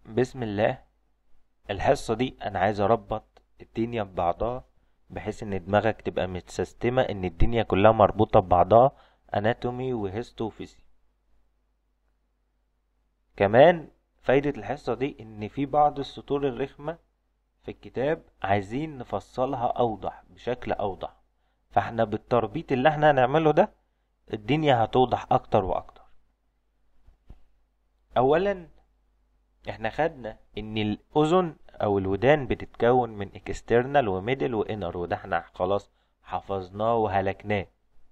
بسم الله الحصة دي أنا عايز أربط الدنيا ببعضها بحيث إن دماغك تبقى متسيستمة إن الدنيا كلها مربوطة ببعضها أناتومي وهيستو وفيزي كمان فايدة الحصة دي إن في بعض السطور الرخمة في الكتاب عايزين نفصلها أوضح بشكل أوضح فاحنا بالتربيط اللي احنا هنعمله ده الدنيا هتوضح أكتر وأكتر أولا احنا خدنا ان الاذن او الودان بتتكون من اكسترنال وميدل وانر وده احنا خلاص حفظناه وهلكناه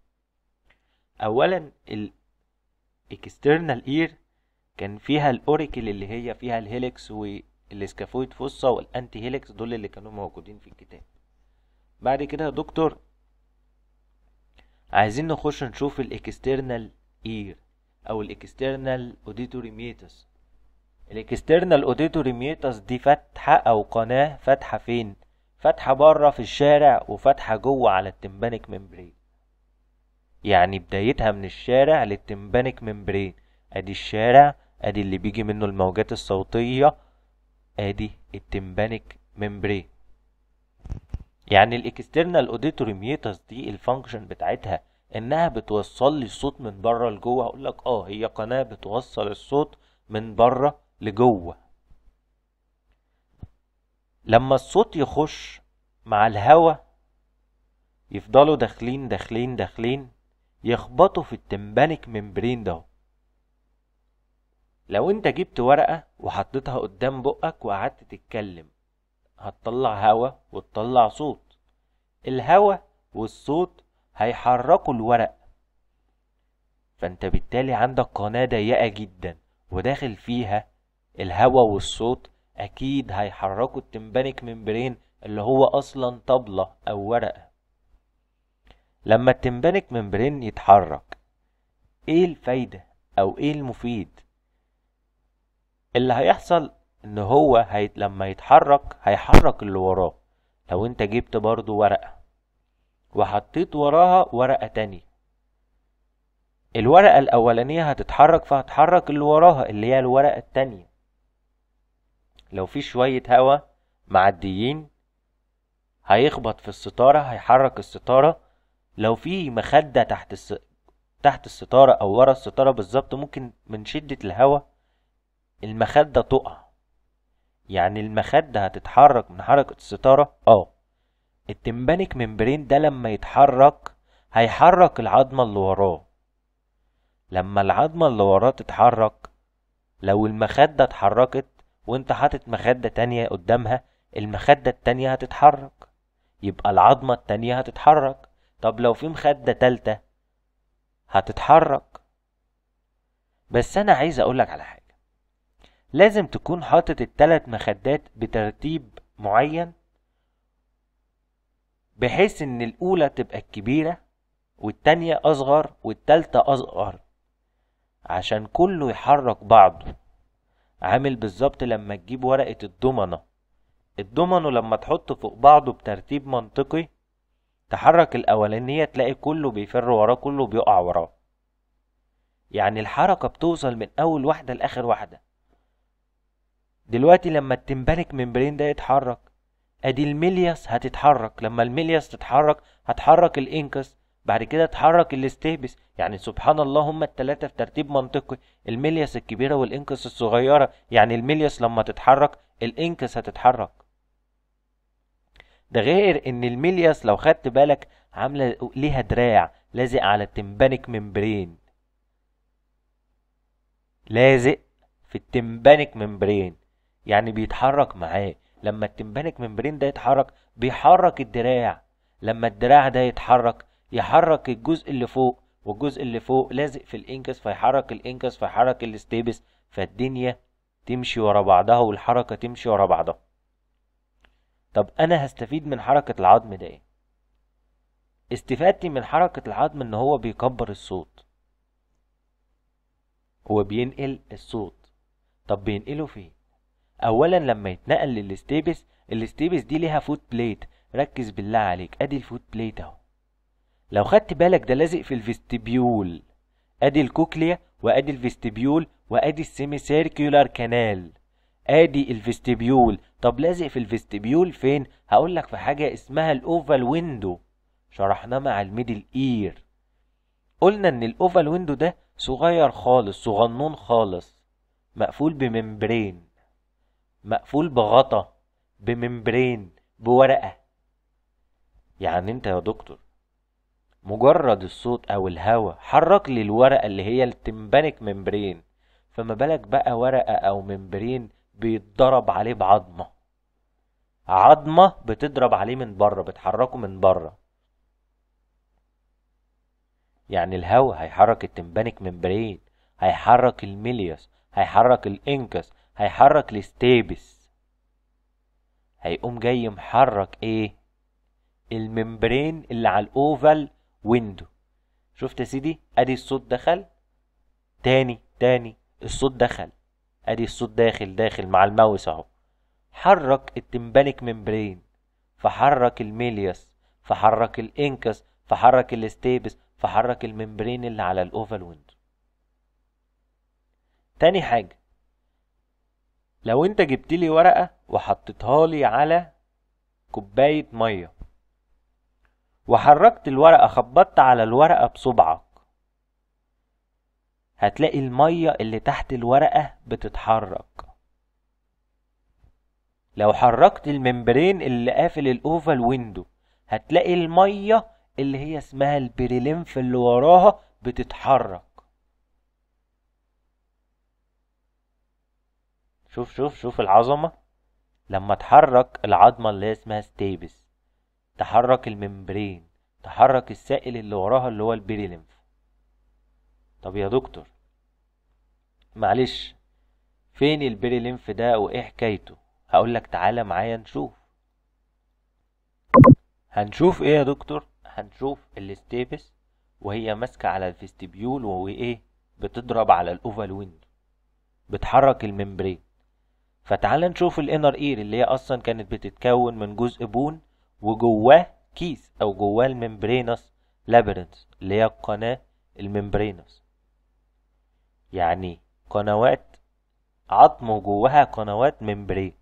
اولا الاكسترنال اير كان فيها الاوريكل اللي هي فيها الهيلكس والسكافويد فوسا والانتي هيلكس دول اللي كانوا موجودين في الكتاب بعد كده يا دكتور عايزين نخش نشوف الاكسترنال اير او الاكسترنال اوديتوري ميتس الاكسترنال اوديتوري ميتس دي فتحة او قناة فتحة فين فتحة بره في الشارع وفتحة جوه على التمبانيك ممبرين يعني بدايتها من الشارع للتمبانيك ممبرين ادي الشارع ادي اللي بيجي منه الموجات الصوتية ادي التمبانيك ممبرين يعني الاكسترنال اوديتوري ميتس دي الفانكشن بتاعتها انها بتوصل لي الصوت من بره لجوه اقول لك اه هي قناه بتوصل الصوت من بره لجوه لما الصوت يخش مع الهوا يفضلوا داخلين داخلين داخلين يخبطوا في التمبانيك ممبرين ده لو انت جبت ورقة وحطيتها قدام بقك وقعدت تتكلم هتطلع هوا وتطلع صوت الهوا والصوت هيحركوا الورق فانت بالتالي عندك قناة ضيقة جدا وداخل فيها الهوا والصوت اكيد هيحركوا التمبانيك ممبرين اللي هو اصلا طبلة او ورقة لما التمبانيك ممبرين يتحرك ايه الفايدة او ايه المفيد اللي هيحصل ان هو هيت لما يتحرك هيحرك اللي وراه لو انت جبت برضو ورقة وحطيت وراها ورقة تانية الورقة الأولانية هتتحرك فهتحرك اللي وراها اللي هي الورقة التانية لو في شوية هوا معديين هيخبط في الستارة هيحرك الستارة لو في مخدة تحت الس... تحت الستارة أو ورا الستارة بالظبط ممكن من شدة الهوا المخدة تقع يعني المخدة هتتحرك من حركة الستارة اه التمبانيك ممبرين ده لما يتحرك هيحرك العظمة اللي وراه لما العظمة اللي وراه تتحرك لو المخدة اتحركت وانت حاطط مخدة تانية قدامها المخدة التانية هتتحرك يبقى العظمة التانية هتتحرك طب لو في مخدة تالتة هتتحرك بس انا عايز اقولك على حاجة لازم تكون حاطط التلات مخدات بترتيب معين بحيث ان الاولى تبقى الكبيرة والتانية اصغر والتالتة اصغر عشان كله يحرك بعضه عامل بالظبط لما تجيب ورقة الضمنة الضمنه لما تحطه فوق بعضه بترتيب منطقي تحرك الأولانية تلاقي كله بيفر وراه كله بيقع وراه يعني الحركة بتوصل من أول واحدة لآخر واحدة دلوقتي لما التمبانيك ممبرين ده يتحرك ادي الميلياس هتتحرك لما الميلياس تتحرك هتحرك الانكس بعد كده تحرك الاستهبس يعني سبحان الله هما التلاتة في ترتيب منطقي الميلياس الكبيرة والانكس الصغيرة يعني الميلياس لما تتحرك الانكس هتتحرك ده غير ان الميلياس لو خدت بالك عاملة ليها دراع لازق على التمبانيك ممبرين لازق في التمبانيك ممبرين يعني بيتحرك معاه لما التمبانيك ممبرين ده يتحرك بيحرك الدراع لما الدراع ده يتحرك يحرك الجزء اللي فوق والجزء اللي فوق لازق في الانكس فيحرك الانكس فيحرك الاستيبس فالدنيا تمشي ورا بعضها والحركة تمشي ورا بعضها طب انا هستفيد من حركة العظم ده ايه استفادتي من حركة العظم ان هو بيكبر الصوت هو بينقل الصوت طب بينقله فين اولا لما يتنقل للاستيبس الاستيبس دي ليها فوت بليت ركز بالله عليك ادي الفوت بليت اهو لو خدت بالك ده لازق في الفيستبيول ادي الكوكليا وادي الفيستبيول وادي السيمي سيركيولار كانال ادي الفيستبيول طب لازق في الفيستبيول فين هقول لك في حاجه اسمها الاوفال ويندو شرحناه مع الميدل اير قلنا ان الاوفال ويندو ده صغير خالص صغنون خالص مقفول بممبرين مقفول بغطا بممبرين بورقه يعني انت يا دكتور مجرد الصوت او الهواء حرك لي الورقه اللي هي التمبانيك ممبرين فما بالك بقى ورقه او ممبرين بيتضرب عليه بعظمه عظمه بتضرب عليه من بره بتحركه من بره يعني الهواء هيحرك التمبانيك ممبرين هيحرك الميليوس هيحرك الانكس هيحرك الستيبس هيقوم جاي محرك ايه الممبرين اللي على الاوفال ويندو شفت يا سيدي ادي الصوت دخل تاني تاني الصوت دخل ادي الصوت داخل داخل مع الماوس اهو حرك التمبانيك ممبرين فحرك الميليوس فحرك الانكس فحرك الستيبس فحرك الممبرين اللي على الاوفال ويندو تاني حاجة لو انت جبت لي ورقة وحطيتها لي على كوباية مية وحركت الورقة خبطت على الورقة بصبعك هتلاقي المية اللي تحت الورقة بتتحرك لو حركت الممبرين اللي قافل الاوفال ويندو هتلاقي المية اللي هي اسمها البريلينف اللي وراها بتتحرك شوف شوف شوف العظمة لما تحرك العظمة اللي هي اسمها ستيبس تحرك الممبرين تحرك السائل اللي وراها اللي هو البريلينف طب يا دكتور معلش فين البريلينف ده وايه حكايته هقولك تعالى معايا نشوف هنشوف ايه يا دكتور هنشوف الاستيبس وهي ماسكة على الفيستبيول وايه بتضرب على الاوفال ويندو بتحرك الممبرين فتعال نشوف الانر اير اللي هي اصلا كانت بتتكون من جزء بون وجواه كيس او جواه الممبرينس لابرنس اللي هي القناة الممبرينس يعني قنوات عظم وجواها قنوات ممبرين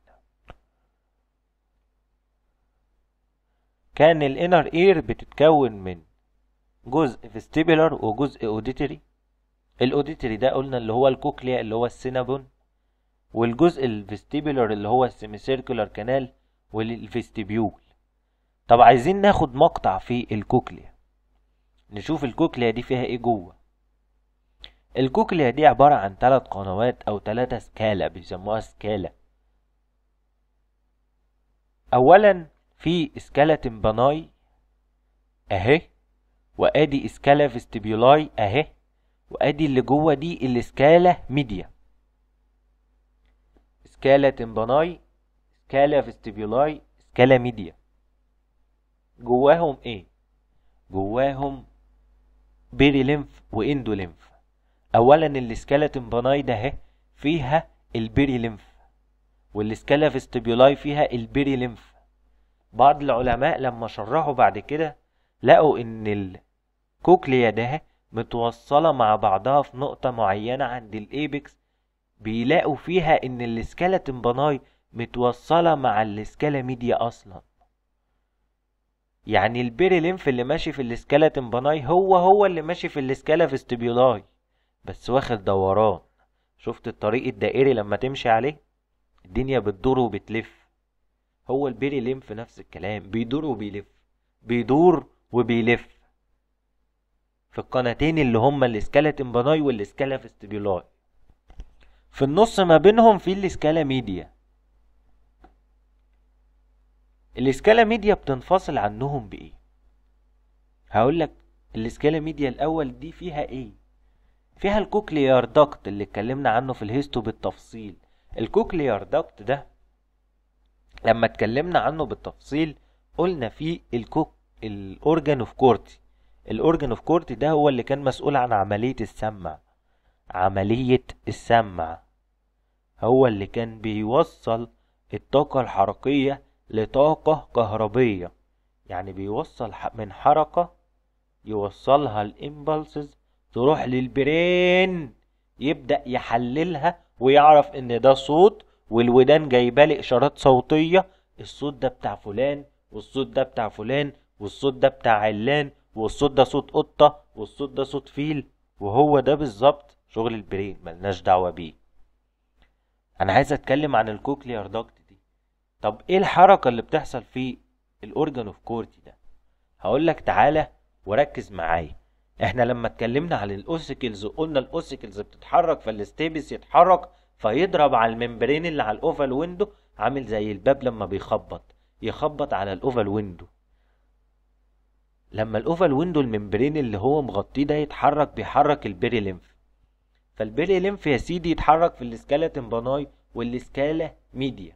كان الانر اير بتتكون من جزء فيستيبولار وجزء اوديتري الاوديتري ده قلنا اللي هو الكوكليا اللي هو السينابون والجزء الفيستيبولار اللي هو السيمي سيركولار كانال والفيستيبيول طب عايزين ناخد مقطع في الكوكليا نشوف الكوكليا دي فيها ايه جوه الكوكليا دي عبارة عن ثلاث قنوات او ثلاثة سكالة بيسموها سكالة اولا في سكالة تمباناي اهي وادي سكالة فيستيبيولاي اهي وادي اللي جوه دي السكالة ميديا سكالة تمباناي سكالة فيستيبيولاي سكالة ميديا جواهم ايه جواهم بيري لينف واندو لينف اولا السكالة باناي ده اهي فيها البيري لينف والسكالا فيستيبيولاي فيها البيري لينف بعض العلماء لما شرحوا بعد كده لقوا ان الكوكليا ده متوصلة مع بعضها في نقطة معينة عند الايبكس بيلاقوا فيها ان السكالا تمباناي متوصلة مع السكالا ميديا اصلا يعني البيري لينف اللي ماشي في الاسكالا تمباناي هو هو اللي ماشي في الاسكالا فيستبيولاي بس واخد دوران شفت الطريق الدائري لما تمشي عليه الدنيا بتدور وبتلف هو البيري لينف نفس الكلام بيدور وبيلف بيدور وبيلف في القناتين اللي هما الاسكالا تمباناي والاسكالا فيستبيولاي في النص ما بينهم في الاسكالا ميديا الاسكالا ميديا بتنفصل عنهم بايه هقول لك الاسكالا ميديا الاول دي فيها ايه فيها الكوكليار داكت اللي اتكلمنا عنه في الهيستو بالتفصيل الكوكليار داكت ده لما اتكلمنا عنه بالتفصيل قلنا فيه الكوك الاورجان اوف كورتي الاورجان اوف كورتي ده هو اللي كان مسؤول عن عملية السمع عملية السمع هو اللي كان بيوصل الطاقة الحركية لطاقة كهربية يعني بيوصل من حركة يوصلها الامبلسز تروح للبرين يبدأ يحللها ويعرف ان ده صوت والودان جايبه لي اشارات صوتيه الصوت ده بتاع فلان والصوت ده بتاع فلان والصوت ده بتاع علان والصوت ده صوت قطه والصوت ده صوت فيل وهو ده بالظبط شغل البرين ملناش دعوه بيه انا عايز اتكلم عن الكوكليار داكت دي طب ايه الحركه اللي بتحصل في الاورجان اوف كورتي ده هقول لك تعالى وركز معايا احنا لما اتكلمنا عن الاوسيكلز وقلنا الاوسيكلز بتتحرك فالاستيبس يتحرك فيضرب على الممبرين اللي على الاوفال ويندو عامل زي الباب لما بيخبط يخبط على الاوفال ويندو لما الاوفال ويندو الممبرين اللي هو مغطيه ده يتحرك بيحرك البيري ليمف فالبيري ليمف يا سيدي يتحرك في الاسكالة باناي والاسكالة ميديا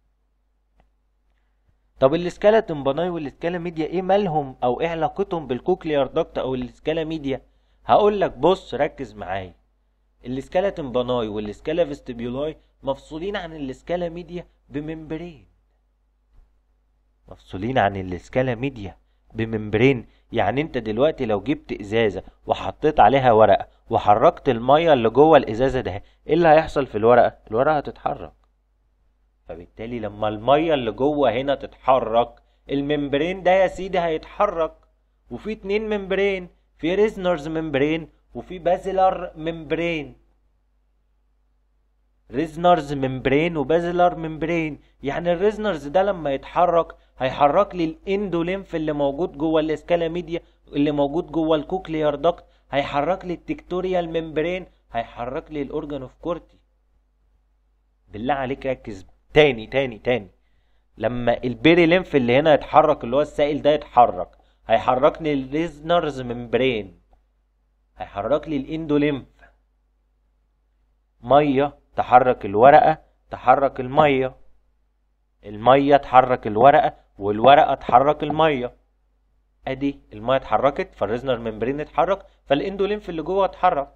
طب الاسكالة تمباناي والاسكالة ميديا ايه مالهم او ايه علاقتهم بالكوكليار داكت او الاسكالة ميديا هقول لك بص ركز معايا الاسكالة تمباناي والاسكالة فيستبيولاي مفصولين عن الاسكالة ميديا بممبرين مفصولين عن الاسكالة ميديا بممبرين يعني انت دلوقتي لو جبت ازازة وحطيت عليها ورقة وحركت المية اللي جوه الازازة ده ايه اللي هيحصل في الورقة الورقة هتتحرك فبالتالي لما المية اللي جوه هنا تتحرك الممبرين ده يا سيدي هيتحرك وفي اتنين ممبرين في ريزنرز ممبرين وفي بازلر ممبرين ريزنرز ممبرين وبازلر ممبرين يعني الريزنرز ده لما يتحرك هيحرك لي الاندوليمف اللي موجود جوه الاسكالا ميديا اللي موجود جوه الكوكليار داكت هيحرك لي التكتوريال ممبرين هيحرك لي الاورجان اوف كورتي بالله عليك ركز تاني تاني تاني لما البيري ليمف اللي هنا يتحرك اللي هو السائل ده يتحرك هيحركني الريزنرز ممبرين هيحرك لي الاندوليمف ميه تحرك الورقه تحرك الميه الميه تحرك الورقه والورقه تحرك الميه ادي الميه اتحركت فالريزنر ممبرين اتحرك فالاندوليمف اللي جوه اتحرك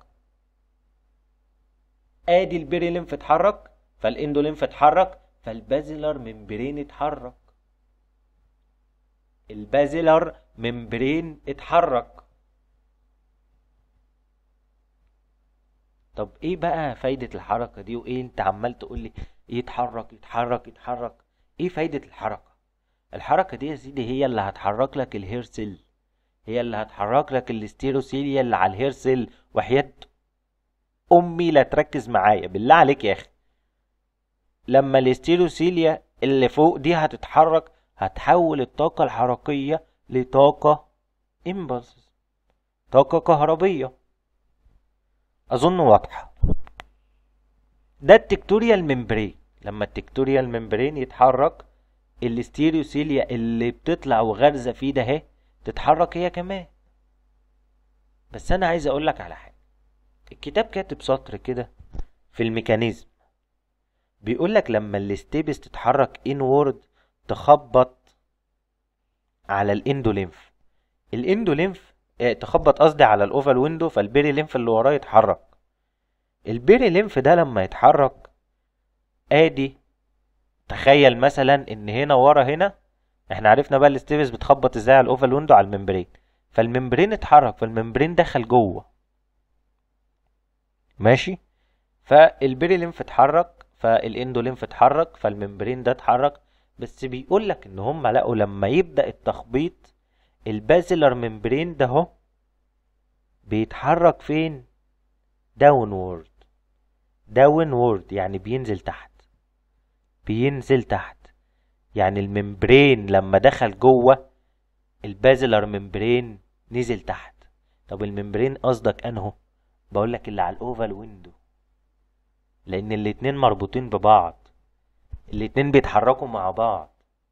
ادي البيري ليمف اتحرك فالاندوليمف اتحرك فالبازلر ممبرين اتحرك البازلر ممبرين اتحرك طب ايه بقى فايدة الحركة دي وايه انت عمال تقول لي يتحرك يتحرك يتحرك ايه فايدة الحركة الحركة دي يا سيدي هي اللي هتحرك لك الهير سيل هي اللي هتحرك لك الاستيروسيليا اللي على الهير سيل وحياة امي لا تركز معايا بالله عليك يا اخي لما الاستيروسيليا اللي فوق دي هتتحرك هتحول الطاقة الحركية لطاقة امبلس طاقة كهربية أظن واضحة ده التكتوريال ممبرين لما التكتوريال ممبرين يتحرك الاستيروسيليا اللي بتطلع وغرزة فيه ده اهي تتحرك هي كمان بس أنا عايز أقولك على حاجة الكتاب كاتب سطر كده في الميكانيزم بيقول لك لما الاستيبس تتحرك انورد تخبط على الاندوليمف الاندوليمف اه تخبط قصدي على الاوفال ويندو فالبيري ليمف اللي وراه يتحرك البيري ليمف ده لما يتحرك ادي تخيل مثلا ان هنا ورا هنا احنا عرفنا بقى الاستيبس بتخبط ازاي على الاوفال ويندو على الممبرين فالممبرين اتحرك فالممبرين دخل جوه ماشي فالبيري ليمف اتحرك فالاندوليمف اتحرك فالممبرين ده اتحرك بس بيقول لك ان هم لقوا لما يبدا التخبيط البازلر ممبرين ده اهو بيتحرك فين داون وورد داون وورد يعني بينزل تحت بينزل تحت يعني الممبرين لما دخل جوه البازلر ممبرين نزل تحت طب الممبرين قصدك انهو بقول لك اللي على الاوفال ويندو لان الاتنين مربوطين ببعض الاتنين بيتحركوا مع بعض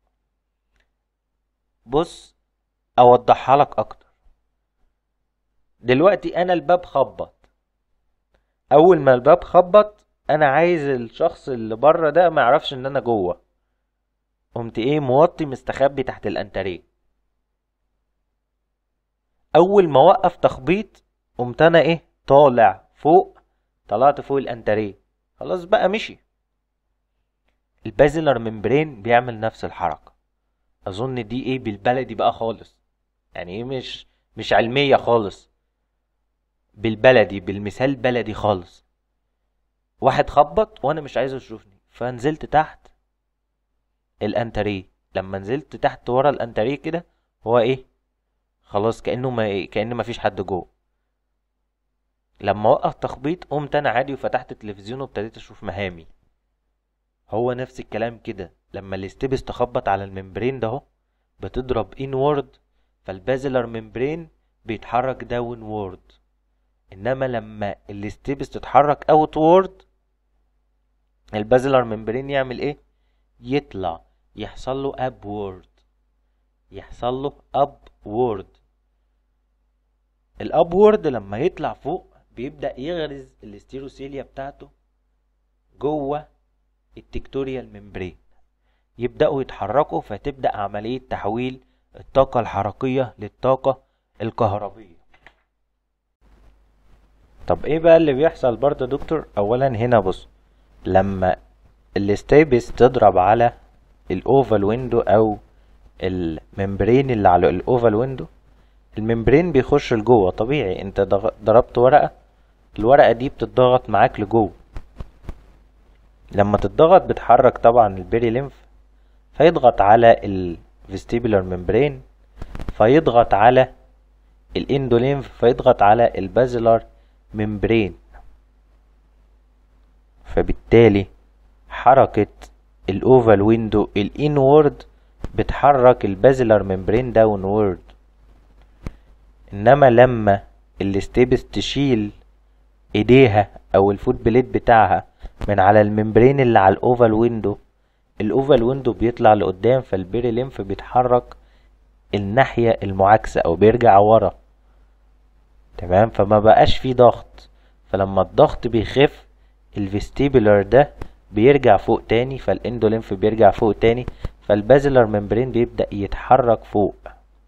بص اوضحها لك اكتر دلوقتي انا الباب خبط اول ما الباب خبط انا عايز الشخص اللي بره ده ما يعرفش ان انا جوه قمت ايه موطي مستخبي تحت الانتريه اول ما وقف تخبيط قمت انا ايه طالع فوق طلعت فوق الانتريه خلاص بقى مشي البازلر ممبرين بيعمل نفس الحركة اظن دي ايه بالبلدي بقى خالص يعني ايه مش مش علمية خالص بالبلدي بالمثال بلدي خالص واحد خبط وانا مش عايزه يشوفني فنزلت تحت الانتريه لما نزلت تحت ورا الانتريه كده هو ايه خلاص كانه ما كان ما فيش حد جوه لما وقف تخبيط قمت انا عادي وفتحت التلفزيون وابتديت اشوف مهامي هو نفس الكلام كده لما الاستبس تخبط على الممبرين ده اهو بتضرب انورد فالبازلر ممبرين بيتحرك داون وورد انما لما الاستبس تتحرك اوت وورد البازلر ممبرين يعمل ايه يطلع يحصل له اب وورد يحصل له اب وورد الاب وورد لما يطلع فوق بيبدا يغرز الاستيروسيليا بتاعته جوه التكتوريال ممبرين يبداوا يتحركوا فتبدا عمليه تحويل الطاقه الحركيه للطاقه الكهربيه طب ايه بقى اللي بيحصل برضه دكتور اولا هنا بص لما الستيبس تضرب على الاوفال ويندو او الممبرين اللي على الاوفال ويندو الممبرين بيخش لجوه طبيعي انت ضربت ورقه الورقه دي بتضغط معاك لجوه لما تضغط بتحرك طبعا البيري لينف فيضغط على الفيستيبولار ممبرين فيضغط على الاندولينف فيضغط على البازلر ممبرين فبالتالي حركة الاوفال ويندو الانورد بتحرك البازلر ممبرين داونورد انما لما الاستيبس تشيل ايديها او الفوت بليد بتاعها من على الممبرين اللي على الاوفال ويندو الاوفال ويندو بيطلع لقدام فالبيري لينف بيتحرك الناحية المعاكسة او بيرجع ورا تمام فما بقاش فيه ضغط فلما الضغط بيخف الفيستيبولار ده بيرجع فوق تاني فالاندولينف بيرجع فوق تاني فالبازلر ممبرين بيبدأ يتحرك فوق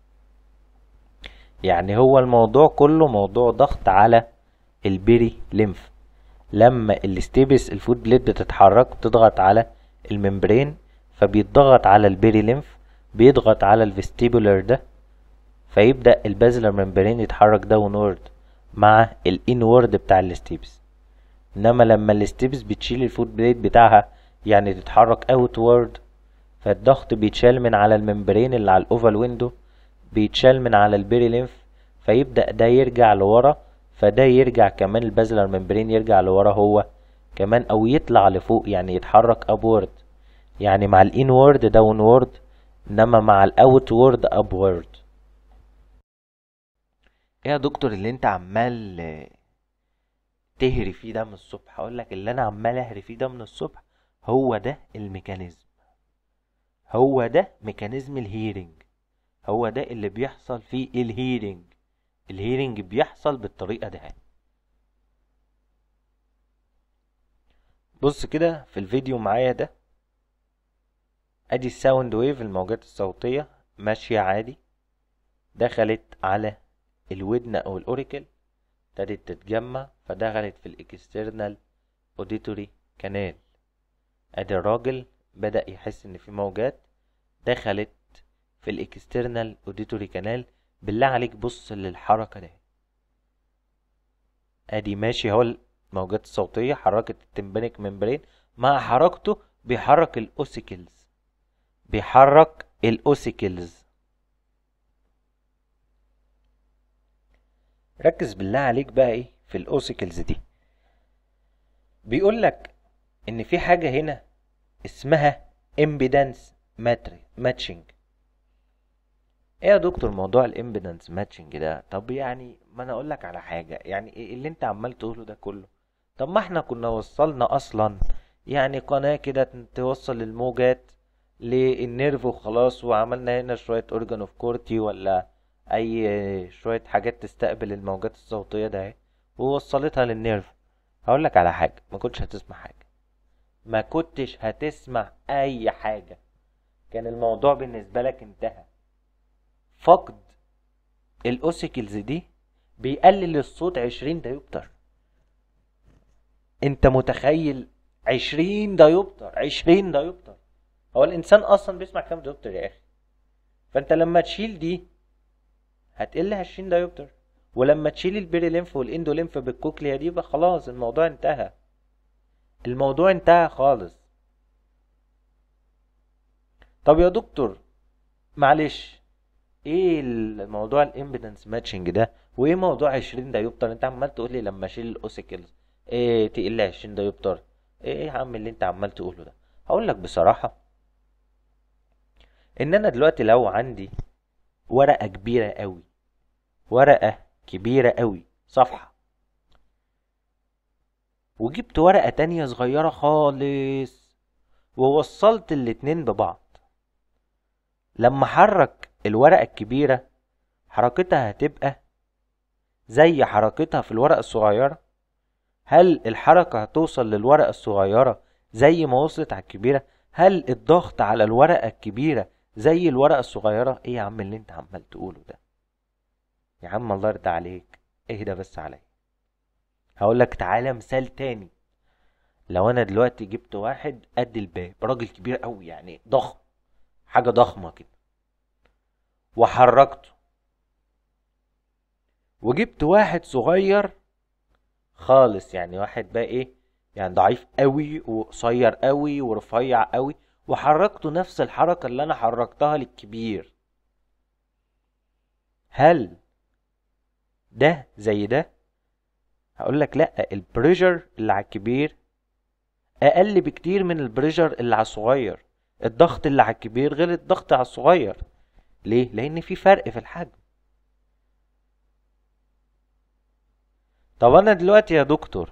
يعني هو الموضوع كله موضوع ضغط على البيري لينف لما الاستيبس الفود بليد بتتحرك بتضغط على الممبرين فبيتضغط على البيري لينف بيضغط على الفيستيبولر ده فيبدأ البازلر ممبرين يتحرك داونورد مع الانورد بتاع الاستيبس انما لما الاستيبس بتشيل الفود بليد بتاعها يعني تتحرك اوتورد فالضغط بيتشال من على الممبرين اللي على الاوفال ويندو بيتشال من على البيري لينف فيبدأ ده يرجع لورا فده يرجع كمان البازلر ممبرين يرجع لورا هو كمان او يطلع لفوق يعني يتحرك ابورد يعني مع الانورد داونورد انما مع الاوتورد ابورد ايه يا دكتور اللي انت عمال تهري فيه ده من الصبح هقول لك اللي انا عمال اهري فيه ده من الصبح هو ده الميكانيزم هو ده ميكانيزم الهيرنج هو ده اللي بيحصل فيه الهيرنج الهيرنج بيحصل بالطريقة دي بص كده في الفيديو معايا ده ادي الساوند ويف الموجات الصوتية ماشية عادي دخلت على الودن او الاوريكل ابتدت تتجمع فدخلت في الاكسترنال اوديتوري كانال ادي الراجل بدأ يحس ان في موجات دخلت في الاكسترنال اوديتوري كانال بالله عليك بص للحركة دي ادي ماشي اهو الموجات الصوتية حركت التمبانيك ممبرين مع حركته بيحرك الاوسيكلز بيحرك الاوسيكلز ركز بالله عليك بقى ايه في الاوسيكلز دي بيقول لك ان في حاجة هنا اسمها امبيدانس ماتشنج ايه يا دكتور موضوع الامبيدنس ماتشنج ده طب يعني ما انا اقول لك على حاجه يعني ايه اللي انت عمال تقوله ده كله طب ما احنا كنا وصلنا اصلا يعني قناه كده توصل الموجات للنيرف وخلاص وعملنا هنا شويه اورجان اوف كورتي ولا اي شويه حاجات تستقبل الموجات الصوتيه ده ووصلتها للنيرف هقول لك على حاجه ما كنتش هتسمع حاجه ما كنتش هتسمع اي حاجه كان الموضوع بالنسبه لك انتهى فقد الاوسيكلز دي بيقلل الصوت عشرين ديوبتر انت متخيل عشرين ديوبتر عشرين ديوبتر هو الانسان اصلا بيسمع كام ديوبتر يا اخي فانت لما تشيل دي هتقل عشرين ديوبتر ولما تشيل البيري لينف والاندو لينف بالكوكليا دي بقى خلاص الموضوع انتهى الموضوع انتهى خالص طب يا دكتور معلش ايه الموضوع الامبيدنس ماتشنج ده وايه موضوع 20 دايوبتر انت عمال تقول لي لما اشيل الاوسيكلز ايه تقل 20 دايوبتر ايه يا عم اللي انت عمال تقوله ده هقول لك بصراحه ان انا دلوقتي لو عندي ورقه كبيره قوي ورقه كبيره قوي صفحه وجبت ورقه تانية صغيره خالص ووصلت الاتنين ببعض لما حرك الورقة الكبيرة حركتها هتبقى زي حركتها في الورقة الصغيرة هل الحركة هتوصل للورقة الصغيرة زي ما وصلت على الكبيرة هل الضغط على الورقة الكبيرة زي الورقة الصغيرة ايه يا عم اللي انت عمال تقوله ده يا عم الله يرضى عليك اهدى بس عليا هقول لك تعالى مثال تاني لو انا دلوقتي جبت واحد قد الباب راجل كبير قوي يعني ضخم حاجة ضخمة كده وحركته وجبت واحد صغير خالص يعني واحد بقى ايه يعني ضعيف قوي وقصير قوي ورفيع قوي وحركته نفس الحركة اللي انا حركتها للكبير هل ده زي ده هقول لك لا البريشر اللي على الكبير اقل بكتير من البريشر اللي على الصغير الضغط اللي على الكبير غير الضغط على الصغير ليه لان في فرق في الحجم طب انا دلوقتي يا دكتور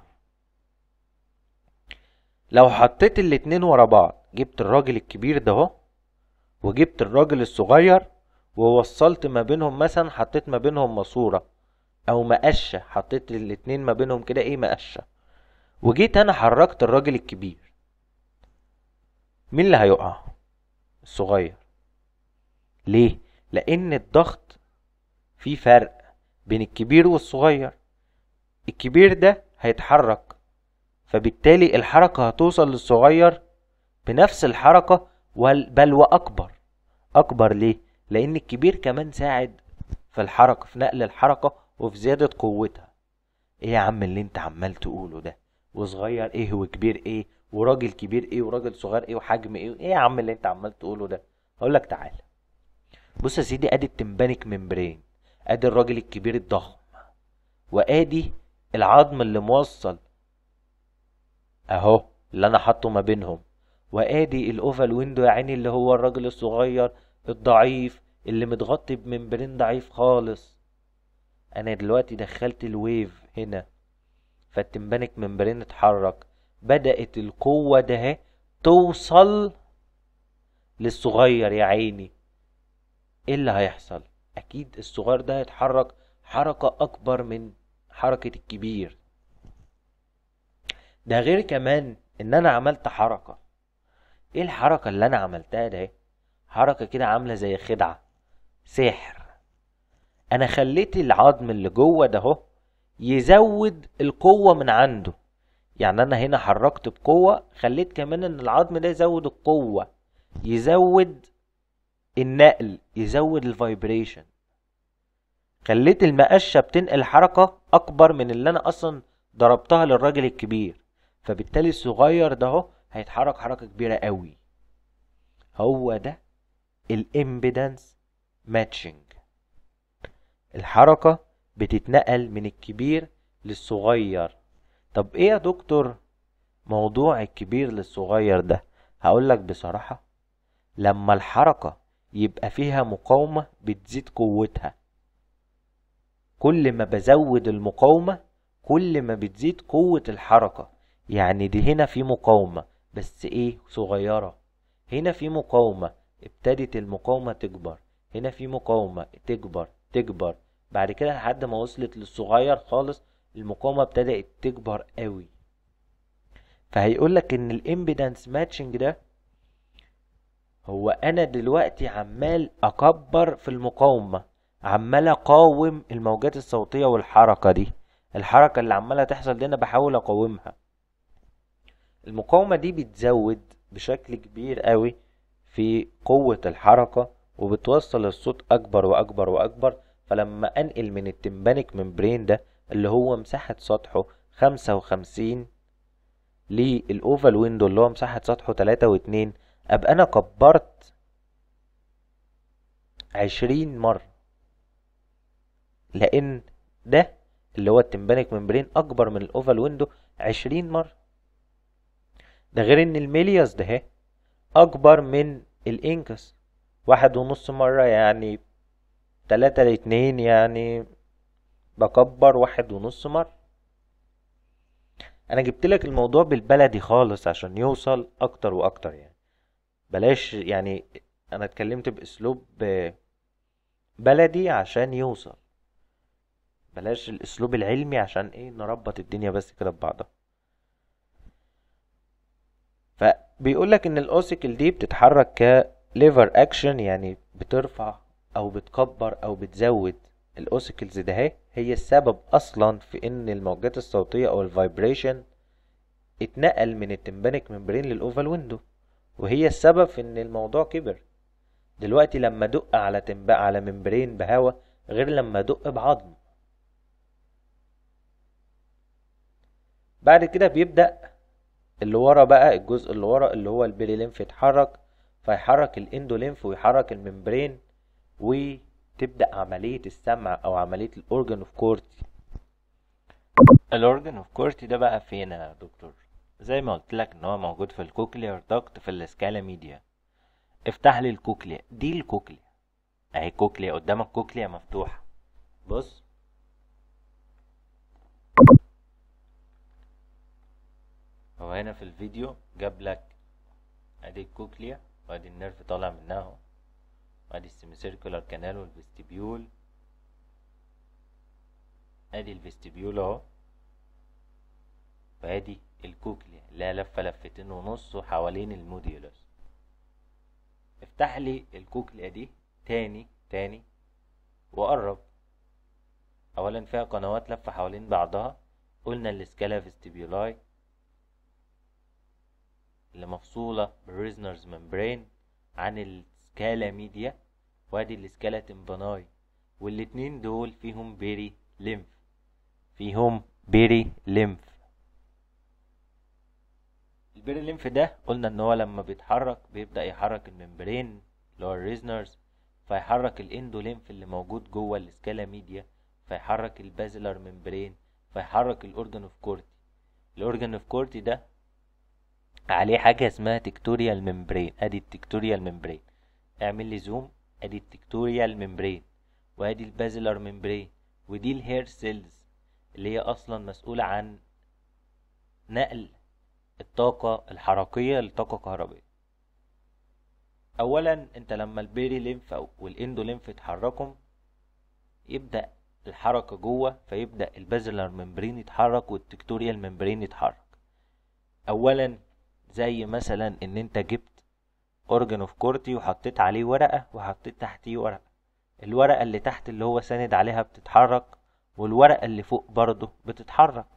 لو حطيت الاتنين ورا بعض جبت الراجل الكبير ده اهو وجبت الراجل الصغير ووصلت ما بينهم مثلا حطيت ما بينهم ماسورة او مقشة حطيت الاتنين ما بينهم كده ايه مقشة وجيت انا حركت الراجل الكبير مين اللي هيقع الصغير ليه لان الضغط في فرق بين الكبير والصغير الكبير ده هيتحرك فبالتالي الحركة هتوصل للصغير بنفس الحركة بل وأكبر أكبر ليه؟ لأن الكبير كمان ساعد في الحركة في نقل الحركة وفي زيادة قوتها ايه يا عم اللي انت عمال تقوله ده وصغير ايه وكبير ايه وراجل كبير ايه وراجل صغير ايه وحجم ايه ايه يا عم اللي انت عمال تقوله ده اقول لك تعالى بص يا سيدي ادي التمبانيك ممبرين ادي الراجل الكبير الضخم وادي العظم اللي موصل اهو اللي انا حاطه ما بينهم وادي الاوفال ويندو يا عيني اللي هو الراجل الصغير الضعيف اللي متغطي بممبرين ضعيف خالص انا دلوقتي دخلت الويف هنا فالتمبانيك ممبرين اتحرك بدأت القوة ده توصل للصغير يا عيني ايه اللي هيحصل اكيد الصغير ده هيتحرك حركة اكبر من حركة الكبير ده غير كمان ان انا عملت حركة ايه الحركة اللي انا عملتها ده حركة كده عاملة زي خدعة سحر انا خليت العظم اللي جوه ده اهو يزود القوة من عنده يعني انا هنا حركت بقوة خليت كمان ان العظم ده يزود القوة يزود النقل يزود الفايبريشن خليت المقشة بتنقل حركة أكبر من اللي أنا أصلا ضربتها للراجل الكبير فبالتالي الصغير ده اهو هيتحرك حركة كبيرة قوي هو ده الامبيدنس ماتشنج الحركة بتتنقل من الكبير للصغير طب ايه يا دكتور موضوع الكبير للصغير ده هقولك بصراحة لما الحركة يبقى فيها مقاومة بتزيد قوتها كل ما بزود المقاومة كل ما بتزيد قوة الحركة يعني دي هنا في مقاومة بس ايه صغيرة هنا في مقاومة ابتدت المقاومة تكبر هنا في مقاومة تكبر تكبر بعد كده لحد ما وصلت للصغير خالص المقاومة ابتدت تكبر قوي فهيقولك ان الامبيدنس ماتشنج ده هو انا دلوقتي عمال اكبر في المقاومة عمال اقاوم الموجات الصوتية والحركة دي الحركة اللي عمالة تحصل دي انا بحاول اقاومها المقاومة دي بتزود بشكل كبير قوي في قوة الحركة وبتوصل الصوت اكبر واكبر واكبر فلما انقل من التمبانيك ممبرين ده اللي هو مساحة سطحه خمسة وخمسين للأوفال ويندو اللي هو مساحة سطحه تلاتة واتنين أبقى أنا كبرت عشرين مرة لان ده اللي هو التمبانيك ممبرين اكبر من الاوفال ويندو عشرين مرة ده غير ان الميلياس ده اهي اكبر من الانكس واحد ونص مرة يعني تلاتة لاتنين يعني بكبر واحد ونص مرة انا جبت لك الموضوع بالبلدي خالص عشان يوصل اكتر واكتر يعني بلاش يعني انا اتكلمت باسلوب بلدي عشان يوصل بلاش الاسلوب العلمي عشان ايه نربط الدنيا بس كده ببعضها فبيقول لك ان الاوسيكل دي بتتحرك كليفر اكشن يعني بترفع او بتكبر او بتزود الاوسيكلز ده هي هي السبب اصلا في ان الموجات الصوتيه او الفايبريشن اتنقل من التمبانيك ممبرين للاوفال ويندو وهي السبب في ان الموضوع كبر دلوقتي لما ادق على تنبأ على ممبرين بهوا غير لما ادق بعظم بعد كده بيبدأ اللي ورا بقى الجزء اللي ورا اللي هو البيري لينف يتحرك فيحرك الاندو لينف ويحرك الممبرين وتبدأ عملية السمع او عملية الاورجن اوف كورتي الاورجن اوف كورتي ده بقى فين يا دكتور زي ما قلت لك ان هو موجود في الكوكلير داكت في الاسكالا ميديا افتح لي الكوكليا دي الكوكليا اهي كوكليا قدامك كوكليا مفتوحة بص هو هنا في الفيديو جاب لك ادي الكوكليا وادي النيرف طالع منها اهو وادي السيميسيركولار كانال والفيستبيول ادي الفيستبيول اهو وادي الكوكليا اللي هي لفه لفتين ونص حوالين الموديولس افتح لي الكوكليا دي تاني تاني وقرب اولا فيها قنوات لفه حوالين بعضها قلنا الاسكالا فيستبيولاي اللي مفصولة بالريزنرز ممبرين عن السكالا ميديا وادي السكالا تمباناي والاتنين دول فيهم بيري ليمف فيهم بيري ليمف البيري ليمف ده قلنا ان هو لما بيتحرك بيبدأ يحرك الممبرين اللي هو الريزنرز فيحرك الاندو ليمف اللي موجود جوه السكالا ميديا فيحرك البازلر ممبرين فيحرك الاورجن اوف كورتي الاورجن اوف كورتي ده عليه حاجة اسمها تكتوريال ممبرين ادي التكتوريال ممبرين اعمل لي زوم ادي التكتوريال ممبرين وادي البازلر ممبرين ودي الهير سيلز اللي هي اصلا مسؤولة عن نقل الطاقة الحركية لطاقة كهربية اولا انت لما البيري لينف والاندو لينف يتحركوا يبدأ الحركة جوه فيبدأ البازلر ممبرين يتحرك والتكتوريال ممبرين يتحرك اولا زي مثلا ان انت جبت اورجن اوف كورتي وحطيت عليه ورقة وحطيت تحتيه ورقة الورقة اللي تحت اللي هو ساند عليها بتتحرك والورقة اللي فوق برضه بتتحرك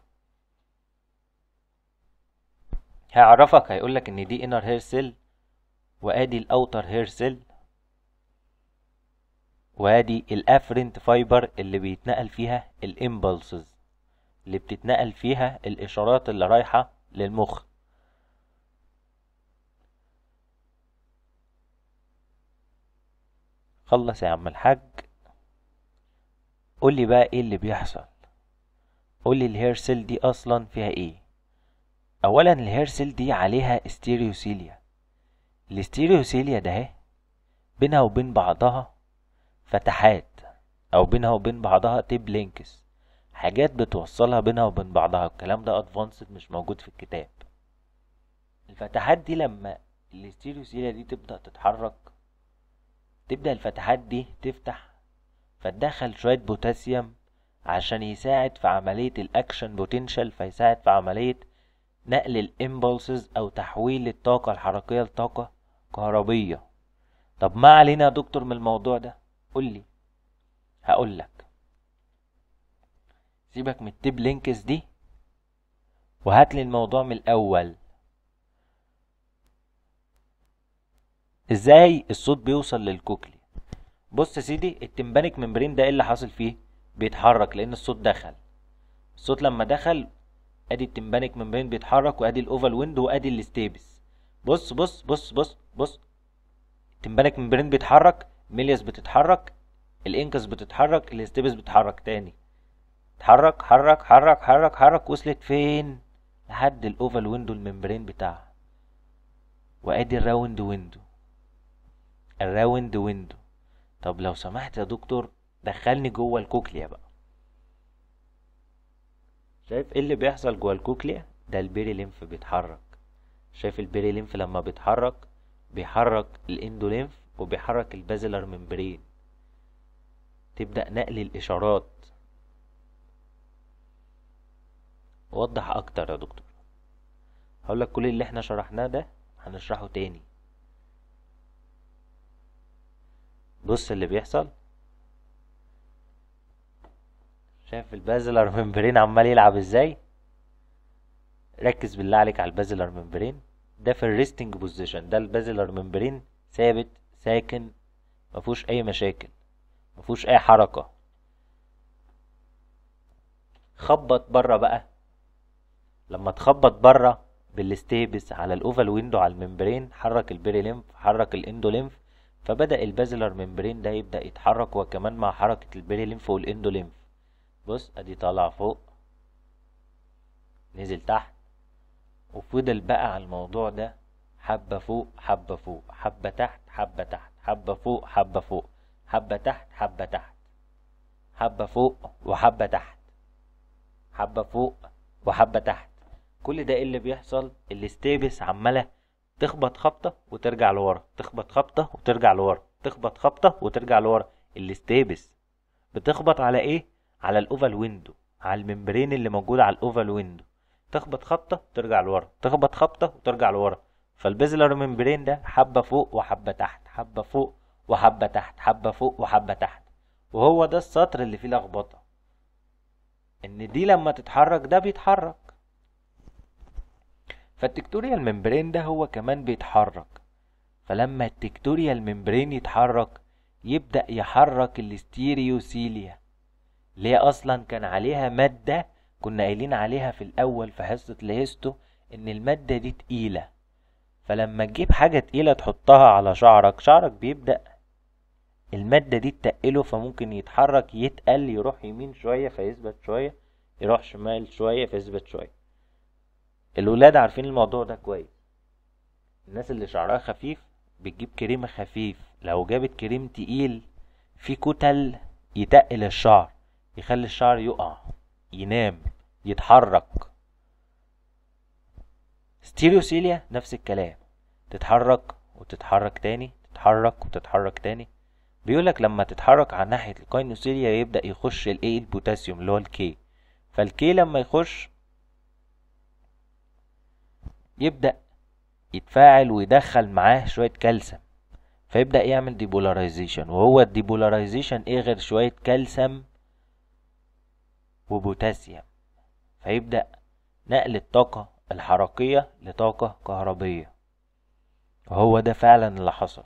هيعرفك هيقولك ان دي انر هير سيل وادي الاوتر هير سيل وادي الافرنت فايبر اللي بيتنقل فيها الامبلسز اللي بتتنقل فيها الاشارات اللي رايحة للمخ خلص يا عم الحاج قولي بقى ايه اللي بيحصل قولي الهير سيل دي اصلا فيها ايه اولا الهير سيل دي عليها استيريوسيليا الاستيريوسيليا ده اهي بينها وبين بعضها فتحات او بينها وبين بعضها تيب لينكس حاجات بتوصلها بينها وبين بعضها الكلام ده ادفانسد مش موجود في الكتاب الفتحات دي لما الاستيريوسيليا دي تبدأ تتحرك تبدأ الفتحات دي تفتح فتدخل شوية بوتاسيوم عشان يساعد في عملية الأكشن بوتنشال فيساعد في عملية نقل الإمبولسز أو تحويل الطاقة الحركية لطاقة كهربية طب ما علينا يا دكتور من الموضوع ده قولي هقولك سيبك من التيب لينكس دي وهاتلي الموضوع من الأول ازاي الصوت بيوصل للكوكلي بص يا سيدي التمبانيك ممبرين ده ايه اللي حاصل فيه بيتحرك لان الصوت دخل الصوت لما دخل ادي التمبانيك ممبرين بيتحرك وادي الاوفال ويندو وادي الاستيبس بص بص بص بص بص التمبانيك ممبرين بيتحرك ميليس بتتحرك الانكس بتتحرك الاستيبس بتتحرك تاني اتحرك حرك حرك حرك حرك وصلت فين لحد الاوفال ويندو الممبرين بتاعها وادي الراوند ويندو الراوند ويندو طب لو سمحت يا دكتور دخلني جوه الكوكليا بقى شايف ايه اللي بيحصل جوه الكوكليا ده البيري ليمف بيتحرك شايف البيري ليمف لما بيتحرك بيحرك الاندوليمف وبيحرك البازلر ممبرين تبدأ نقل الإشارات وضح أكتر يا دكتور هقولك كل اللي احنا شرحناه ده هنشرحه تاني بص اللي بيحصل شايف البازلر ممبرين عمال يلعب ازاي ركز بالله عليك على البازلر ممبرين ده في الريستنج بوزيشن ده البازلر ممبرين ثابت ساكن مفهوش اي مشاكل مفهوش اي حركة خبط بره بقى لما تخبط بره بالستيبس على الاوفال ويندو على الممبرين حرك البيري ليمف حرك الاندو ليمف فبدأ البازلر ممبرين ده يبدأ يتحرك وكمان مع حركة البيري ليمف والاندو ليمف بص ادي طالع فوق نزل تحت وفضل بقى على الموضوع ده حبة فوق حبة فوق حبة تحت حبة تحت حبة فوق حبة فوق حبة تحت حبة تحت حبة فوق وحبة تحت حبة فوق وحبة تحت كل ده إيه اللي بيحصل الاستيبس عمالة تخبط خبطة وترجع لورا تخبط خبطة وترجع لورا تخبط خبطة وترجع لورا الاستيبس بتخبط على ايه على الاوفال ويندو على الممبرين اللي موجود على الاوفال ويندو تخبط خبطة ترجع لورا تخبط خبطة وترجع لورا فالبيزلر ممبرين ده حبة فوق وحبة تحت حبة فوق وحبة تحت حبة فوق وحبة تحت وهو ده السطر اللي فيه لخبطة ان دي لما تتحرك ده بيتحرك فالتكتوريال ممبرين ده هو كمان بيتحرك فلما التكتوريال ممبرين يتحرك يبدأ يحرك الاستيريوسيليا اللي هي اصلا كان عليها مادة كنا قايلين عليها في الاول في حصة الهيستو ان المادة دي تقيلة فلما تجيب حاجة تقيلة تحطها على شعرك شعرك بيبدأ المادة دي تقله فممكن يتحرك يتقل يروح يمين شوية فيثبت شوية يروح شمال شوية فيثبت شوية الولاد عارفين الموضوع ده كويس الناس اللي شعرها خفيف بتجيب كريم خفيف لو جابت كريم تقيل في كتل يتقل الشعر يخلي الشعر يقع ينام يتحرك ستيريوسيليا نفس الكلام تتحرك وتتحرك تاني تتحرك وتتحرك تاني بيقولك لما تتحرك على ناحية الكاينوسيليا يبدأ يخش الايه البوتاسيوم اللي هو الكي فالكي لما يخش يبدأ يتفاعل ويدخل معاه شوية كالسيوم فيبدأ يعمل ديبولاريزيشن وهو الديبولاريزيشن ايه غير شوية كالسيوم وبوتاسيوم فيبدأ نقل الطاقة الحركية لطاقة كهربية وهو ده فعلا اللي حصل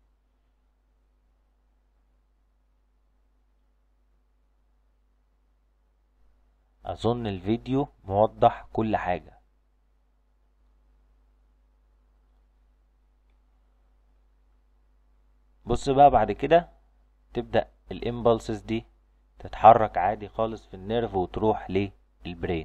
أظن الفيديو موضح كل حاجة بص بقى بعد كده تبدأ الامبulses دي تتحرك عادي خالص في النيرف وتروح للبرين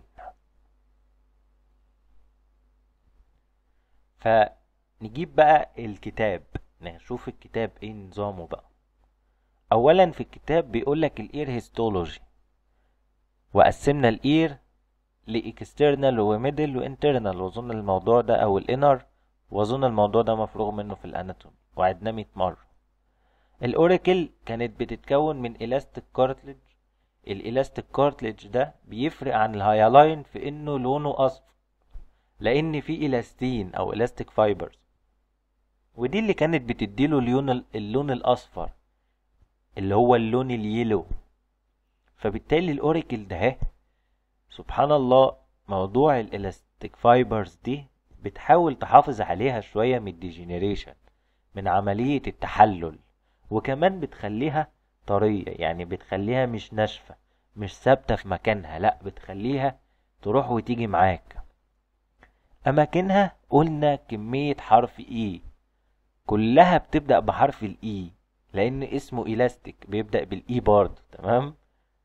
فنجيب بقى الكتاب نشوف الكتاب ايه نظامه بقى اولا في الكتاب بيقولك الاير هيستولوجي وقسمنا الاير لاكسترنال وميدل وانترنال واظن الموضوع ده او الانر واظن الموضوع ده مفروغ منه في الاناتومي وعدناه 100 مره الاوراكل كانت بتتكون من الاستيك كارتلج الالاستيك كارتلج ده بيفرق عن الهايلاين في انه لونه اصفر لان في الاستين او الاستيك فايبرز ودي اللي كانت بتديله اللون اللون الاصفر اللي هو اللون اليلو فبالتالي الاوريكل ده سبحان الله موضوع الالاستيك فايبرز دي بتحاول تحافظ عليها شوية من الديجينيريشن من عملية التحلل وكمان بتخليها طرية يعني بتخليها مش ناشفة مش ثابتة في مكانها لا بتخليها تروح وتيجي معاك أماكنها قلنا كمية حرف إي كلها بتبدأ بحرف الإي لان اسمه الاستيك بيبدأ بالاي برضه تمام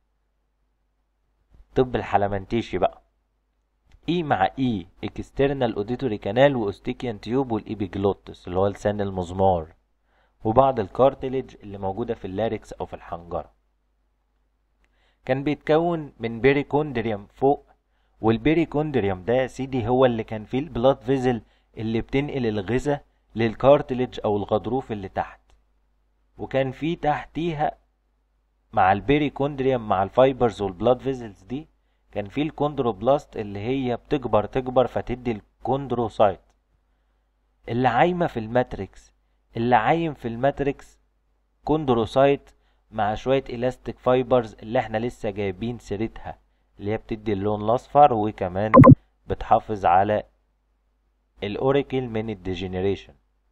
طب الحلمنتيشي بقى اي مع اي اكسترنال اوديتوري كانال واوستيكيان تيوب والايبيجلوتس اللي هو لسان المزمار وبعض الكارتليج اللي موجودة في اللاركس او في الحنجرة كان بيتكون من بيريكوندريوم فوق والبيريكوندريوم ده يا سيدي هو اللي كان فيه البلاد فيزل اللي بتنقل الغذاء للكارتليج او الغضروف اللي تحت وكان فيه تحتيها مع البيريكوندريوم مع الفايبرز والبلاد فيزلز دي كان فيه الكوندروبلاست اللي هي بتكبر تكبر فتدي الكوندروسايت اللي عايمة في الماتريكس اللي عايم في الماتريكس كوندروسايت مع شوية الاستيك فايبرز اللي احنا لسه جايبين سيرتها اللي هي بتدي اللون الاصفر وكمان بتحافظ على الاوريكل من الديجنريشن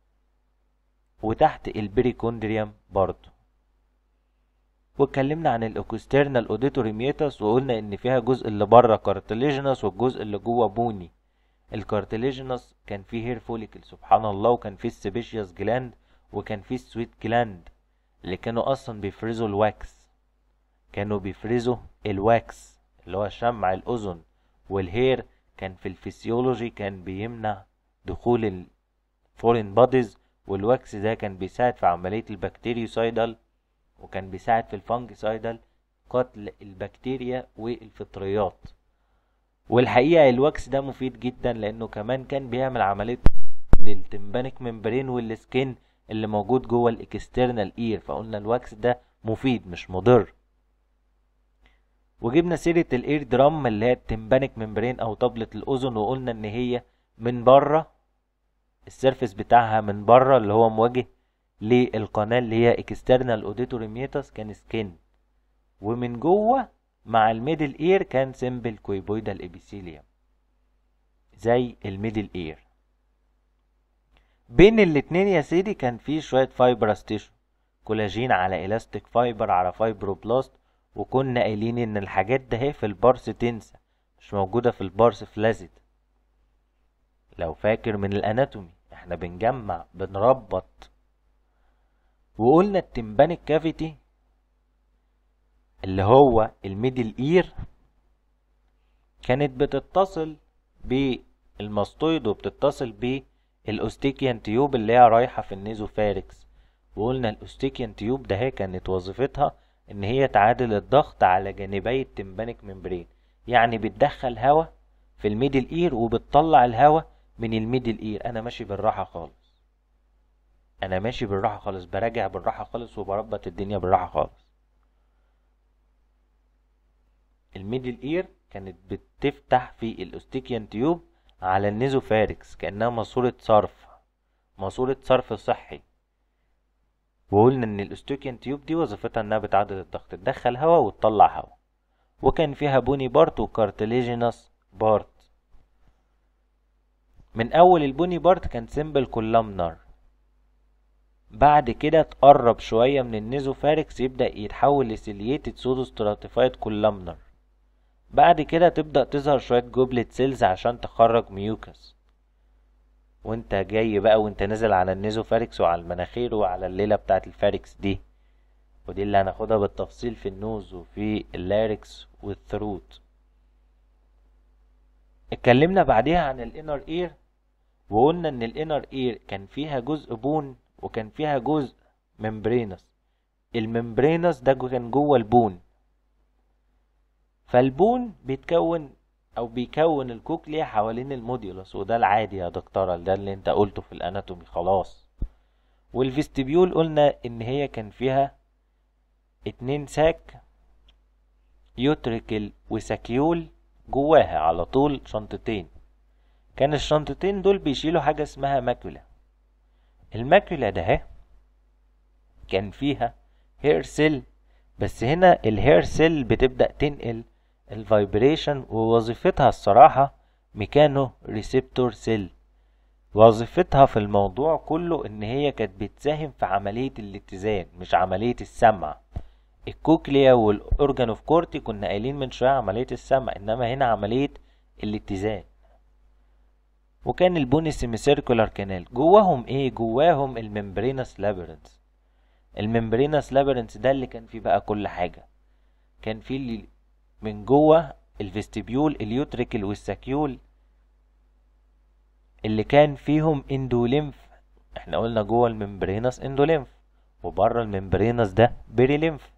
وتحت البريكوندريوم برضو واتكلمنا عن الاكسترنال اوديتوري ميتاس وقلنا ان فيها جزء اللي بره كارتليجنس والجزء اللي جوه بوني الكارتليجنس كان فيه هير فوليكل سبحان الله وكان فيه السبيشيوس جلاند وكان فيه السويت جلاند اللي كانوا اصلا بيفرزوا الواكس كانوا بيفرزوا الواكس اللي هو شمع الاذن والهير كان في الفسيولوجي كان بيمنع دخول الفورين بوديز والواكس ده كان بيساعد في عملية البكتيريوسايدال وكان بيساعد في الفانجسايدال قتل البكتيريا والفطريات والحقيقة الواكس ده مفيد جدا لانه كمان كان بيعمل عملية للتمبانيك ممبرين والسكين اللي موجود جوه الاكسترنال اير فقلنا الواكس ده مفيد مش مضر وجبنا سيرة الاير درام اللي هي التمبانيك ممبرين او طبلة الاذن وقلنا ان هي من بره السيرفس بتاعها من بره اللي هو مواجه للقناة اللي هي اكسترنال اوديتوري ميتاس كان سكين ومن جوه مع الميدل اير كان سيمبل كويبويدال ابيثيليوم زي الميدل اير بين الاتنين يا سيدي كان في شوية فايبرس تيشو كولاجين على الاستيك فايبر على فايبروبلاست وكنا قايلين ان الحاجات ده هي في البارس تنسى مش موجودة في البارس فلازيد لو فاكر من الاناتومي احنا بنجمع بنربط وقلنا التمبانيك كافيتي اللي هو الميدل اير كانت بتتصل بالماستويد وبتتصل بالاوستيكيان تيوب اللي هي رايحه في النيزوفاركس وقلنا الاوستيكيان تيوب ده هي كانت وظيفتها ان هي تعادل الضغط على جانبي التمبانيك ممبرين يعني بتدخل هواء في الميدل اير وبتطلع الهواء من الميدل اير انا ماشي بالراحه خالص انا ماشي بالراحه خالص براجع بالراحه خالص وبربط الدنيا بالراحه خالص الميدل اير كانت بتفتح في الاوستيكيان تيوب على النيزوفاركس كانها ماسوره صرف ماسوره صرف صحي وقلنا ان الاوستيكيان تيوب دي وظيفتها انها بتعدل الضغط تدخل هواء وتطلع هواء وكان فيها بوني بارت وكارتليجينس بارت من اول البوني بارت كان سيمبل كولامنر بعد كده تقرب شوية من النيزوفاركس يبدأ يتحول لسيلييتد سودو ستراتيفايد كولامنر بعد كده تبدأ تظهر شوية جوبلت سيلز عشان تخرج ميوكس وانت جاي بقى وانت نازل على النيزوفاركس وعلى المناخير وعلى الليلة بتاعت الفاركس دي ودي اللي هناخدها بالتفصيل في النوز وفي اللاركس والثروت اتكلمنا بعديها عن الانر اير وقلنا ان الانر اير كان فيها جزء بون وكان فيها جزء ممبرينس الممبرينس ده كان جوه البون فالبون بيتكون او بيكون الكوكليا حوالين الموديولس وده العادي يا دكتوره ده اللي انت قلته في الاناتومي خلاص والفيستبيول قلنا ان هي كان فيها اتنين ساك يوتريكل وساكيول جواها على طول شنطتين كان الشنطتين دول بيشيلوا حاجة اسمها ماكولا الماكولا ده اهي كان فيها هير سيل بس هنا الهير سيل بتبدأ تنقل الفايبريشن ووظيفتها الصراحة ميكانو ريسبتور سيل وظيفتها في الموضوع كله ان هي كانت بتساهم في عملية الاتزان مش عملية السمع الكوكليا والاورجان اوف كورتي كنا قايلين من شوية عملية السمع انما هنا عملية الاتزان وكان البوني سيمي سيركولار كانال جواهم ايه جواهم الممبرينس لابرنس الممبرينس لابرنس ده اللي كان فيه بقى كل حاجة كان فيه اللي من جوه الفيستيبيول اليوتريكل والساكيول اللي كان فيهم اندوليمف احنا قلنا جوه الممبرينس اندوليمف وبره الممبرينس ده بيريليمف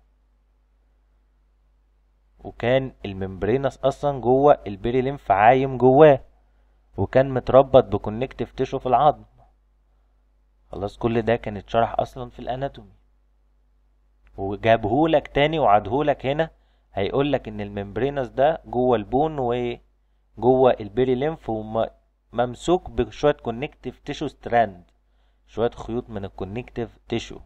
وكان الممبرينس اصلا جوه البيريليمف عايم جواه وكان متربط بكونكتيف تيشو في العظم خلاص كل ده كان اتشرح اصلا في الاناتومي وجابهولك تاني وعدهولك هنا هيقولك ان الممبرينس ده جوه البون وجوه البيريليمف وممسوك بشويه كونكتيف تيشو ستراند شويه خيوط من الكونكتيف تيشو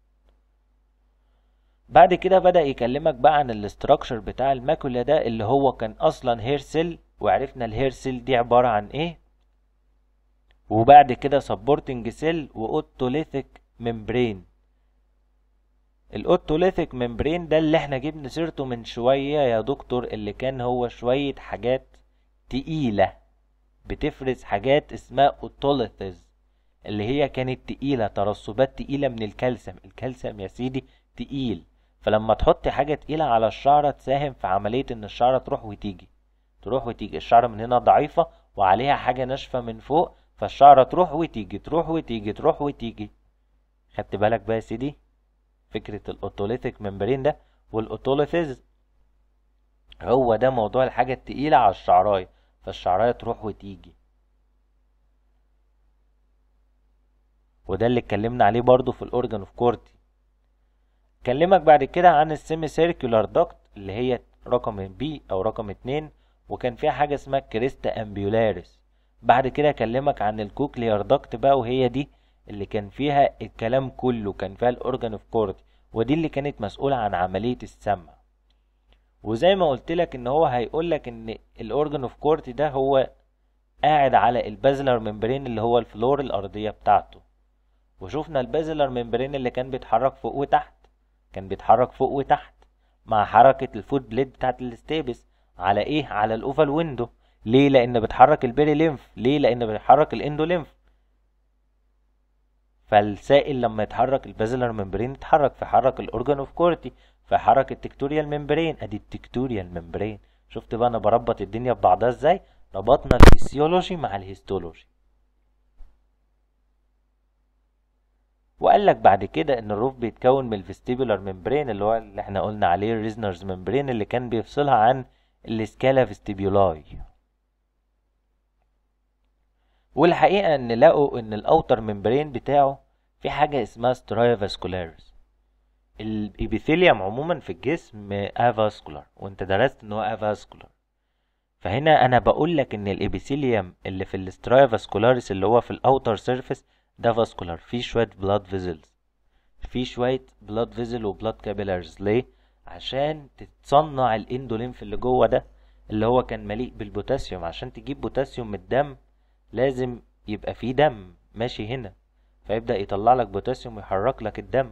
بعد كده بدأ يكلمك بقى عن الاستراكشر بتاع الماكولا ده اللي هو كان اصلا هير سيل وعرفنا الهير سيل دي عبارة عن ايه وبعد كده سبورتنج سيل واوتوليثيك ممبرين الاوتوليثيك ممبرين ده اللي احنا جبنا سيرته من شوية يا دكتور اللي كان هو شوية حاجات تقيلة بتفرز حاجات اسمها اوتوليثيز اللي هي كانت تقيلة ترسبات تقيلة من الكالسيوم الكالسيوم يا سيدي تقيل فلما تحط حاجة تقيلة على الشعرة تساهم في عملية ان الشعرة تروح وتيجي تروح وتيجي الشعرة من هنا ضعيفة وعليها حاجة ناشفة من فوق فالشعرة تروح وتيجي تروح وتيجي تروح وتيجي خدت بالك بقى يا سيدي فكرة الاوتوليثيك ممبرين ده والاوتوليثيز هو ده موضوع الحاجة التقيلة على الشعراية فالشعراية تروح وتيجي وده اللي اتكلمنا عليه برضو في الاورجان اوف كورتي كلمك بعد كده عن السيمي سيركولار داكت اللي هي رقم بي او رقم اتنين وكان فيها حاجة اسمها كريستا امبيولاريس بعد كده اكلمك عن الكوكليار داكت بقى وهي دي اللي كان فيها الكلام كله كان فيها الاورجان اوف كورتي ودي اللي كانت مسؤولة عن عملية السمع وزي ما قلت لك ان هو هيقول لك ان الاورجان اوف كورتي ده هو قاعد على البازلر ممبرين اللي هو الفلور الارضية بتاعته وشوفنا البازلر ممبرين اللي كان بيتحرك فوق وتحت كان بيتحرك فوق وتحت مع حركة الفوت بليد بتاعت الاستيبس على ايه على الاوفال ويندو ليه لان بتحرك البيري ليمف ليه لان بتحرك الاندو ليمف فالسائل لما يتحرك البازلر ممبرين يتحرك فيحرك الاورجان اوف كورتي فيحرك التكتوريال ممبرين ادي التكتوريال ممبرين شفت بقى انا بربط الدنيا ببعضها ازاي ربطنا الفسيولوجي مع الهيستولوجي وقال لك بعد كده ان الروف بيتكون من الفيستيبولار ممبرين اللي هو اللي احنا قلنا عليه الريزنرز ممبرين اللي كان بيفصلها عن السكالا فيستيبولاي والحقيقة ان لقوا ان الاوتر ممبرين بتاعه في حاجة اسمها سترايا فاسكولاريس الابيثيليوم عموما في الجسم افاسكولار وانت درست ان هو افاسكولار فهنا انا بقول لك ان الابيثيليوم اللي في الاسترايا فاسكولاريس اللي هو في الاوتر سيرفيس ده فاسكولار فيه شوية بلاد فيزلز فيه شوية بلاد فيزل وبلاد كابيلارز ليه عشان تتصنع الاندوليمف اللي جوه ده اللي هو كان مليء بالبوتاسيوم عشان تجيب بوتاسيوم من الدم لازم يبقى فيه دم ماشي هنا فيبدأ يطلع لك بوتاسيوم ويحرك لك الدم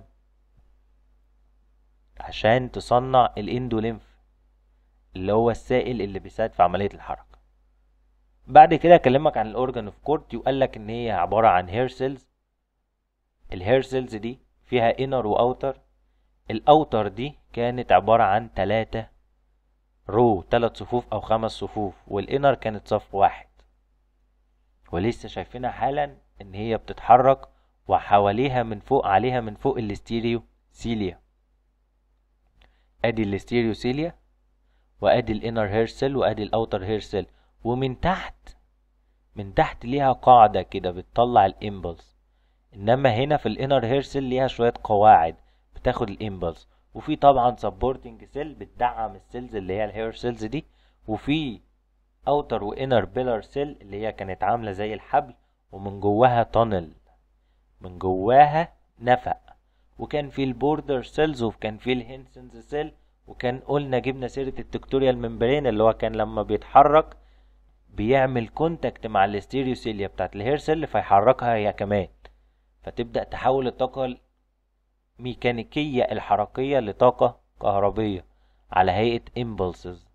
عشان تصنع الاندوليمف اللي هو السائل اللي بيساعد في عملية الحركة بعد كده اكلمك عن الاورجان اوف كورتي وقال لك ان هي عبارة عن هير سيلز الهير سيلز دي فيها انر واوتر الاوتر دي كانت عبارة عن تلاتة رو تلات صفوف او خمس صفوف والانر كانت صف واحد ولسه شايفينها حالا ان هي بتتحرك وحواليها من فوق عليها من فوق الاستيريو سيليا ادي الاستيريو سيليا وادي الانر هير سيل وادي الاوتر هير سيل ومن تحت من تحت ليها قاعدة كده بتطلع الامبلس انما هنا في الانر هير سيل ليها شوية قواعد بتاخد الامبلس وفي طبعا سبورتنج سيل بتدعم السيلز اللي هي الهير سيلز دي وفي اوتر وانر بيلر سيل اللي هي كانت عاملة زي الحبل ومن جواها تانل من جواها نفق وكان في البوردر سيلز وكان في الهنسنز سيل وكان قلنا جبنا سيرة التكتوريال ممبرين اللي هو كان لما بيتحرك بيعمل كونتاكت مع الاستيريوسيليا بتاعت الهير سيل فيحركها هي كمان فتبدأ تحول الطاقة الميكانيكية الحركية لطاقة كهربية على هيئة impulses